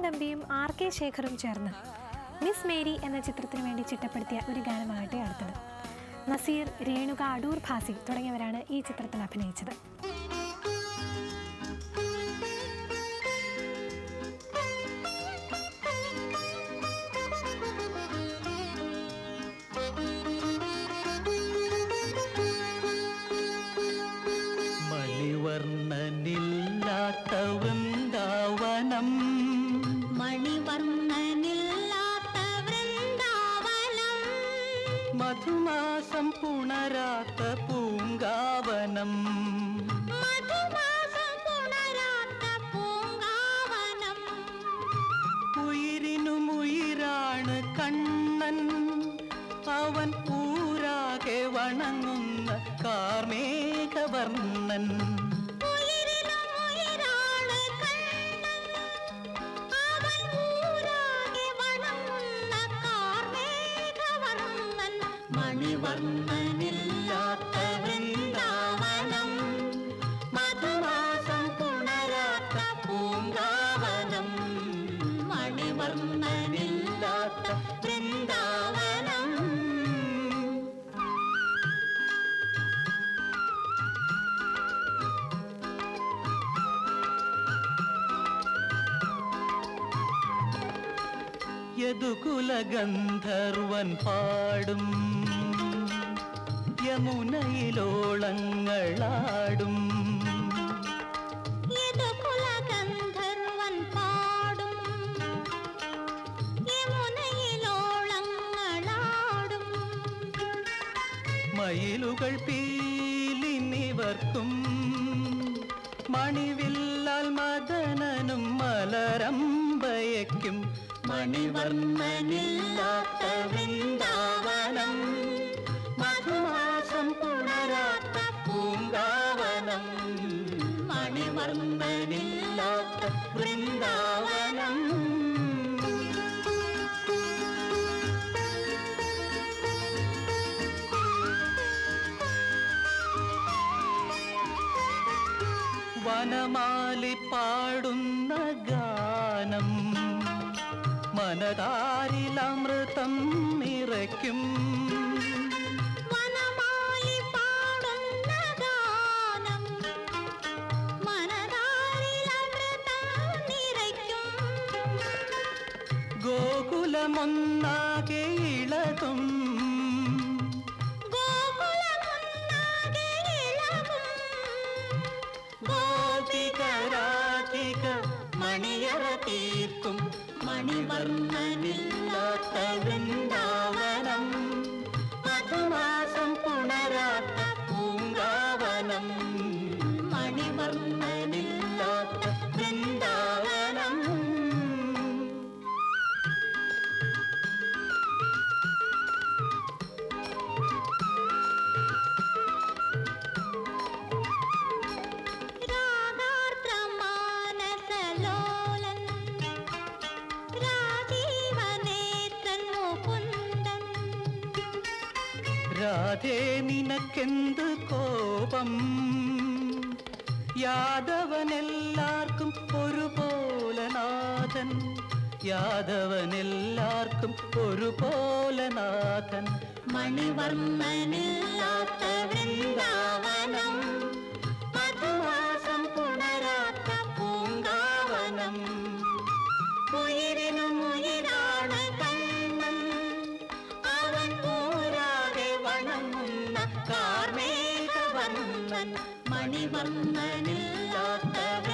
നമ്പിയും R K ശേഖറും ചേർന്ന് miss Mary എന്ന ചിത്രത്തിന് വേണ്ടി ചിട്ടപ്പെടുത്തിയ ഒരു ഗാനമാകട്ടെ അടുത്തത് നസീർ രേണുക അടൂർ ഭാസി തുടങ്ങിയവരാണ് ഈ ചിത്രത്തിൽ അഭിനയിച്ചത് മണിവർണ്ണനില്ലാത്ത വൃന്ദാവനം മണിവർണ്ണനില്ലാത്ത വൃന്ദാവനം മധുമാസം പുണരാത്ത പൂങ്കാവനം മധുമാസം പുണരാത്ത പൂങ്കാവനം ഉയിരിനും ഉയിരാണ് കണ്ണൻ അവൻ ഊരാകെ വണങ്ങുന്ന കാർമേഘവർണ്ണൻ ഉയിരിലും ഉയിരാണ് കണ്ണൻ അവൻ ഊരാകെ വണങ്ങുന്ന കാർമേഘവർണ്ണൻ മണിവർണ്ണനില്ലാത്ത വൃന്ദാവനം മധുമാസം പുണരാത്ത പൂങ്കാവനം മണിവർണ്ണനില്ലാത്ത വൃന്ദാവനം യദുകുലഗന്ധർവൻ പാടും യമുനയിലോളങ്ങളാടും യദുകുലഗന്ധർവൻ പാടും യമുനയിലോളങ്ങളാടും മയിലുകൾ പീലിനിവർക്കും മണിവില്ലാൽ മദനനും മലരമ്പയയ്ക്കും മണിവർണ്ണനില്ലാത്ത വൃന്ദാവനം മധുമാസം പുണരാത്ത പൂങ്കാവനം മണിവർണ്ണനില്ലാത്ത വൃന്ദാവനം വനമാലി പാടുന്ന ഗാനം മനതാരിലമൃതം നിറയ്ക്കും വനമാലി പാടുന്ന ഗാനം മനതാരിലമൃതം നിറയ്ക്കും ഗോകുലമൊന്നാകെ ഇളകും ഗോകുലമൊന്നാകെ ഇളകും ഗോപികരാധിക മണിയറ തീർക്കും മണിവർണ്ണനില്ലാത്ത വൃന്ദാവനം മധുമാസം പുണരാത്ത പൂങ്കാവനം മണിവർണ്ണനില്ലാത്ത വൃന്ദാവനം രാഗാർദ്രമാനസലോലൻ രാജീവനേത്രൻ മുകുന്ദൻ രാധേ നിനക്കെന്ത് കോപം യാദവനെല്ലാവർക്കും ഒരുപോലെ നാഥൻ യാദവനെല്ലാവർക്കും ഒരുപോലെ നാഥൻ മണിവർണ്ണനില്ലാത്ത വൃന്ദാവനം മധുമാസം പുണരാത്ത പൂങ്കാവനം ഉയിരിനും ഉയിരാണ് കണ്ണൻ അവൻ ഊരാകെ വണങ്ങുന്ന കാർമേഘവർണ്ണൻ മണിവർണ്ണനില്ലാത്ത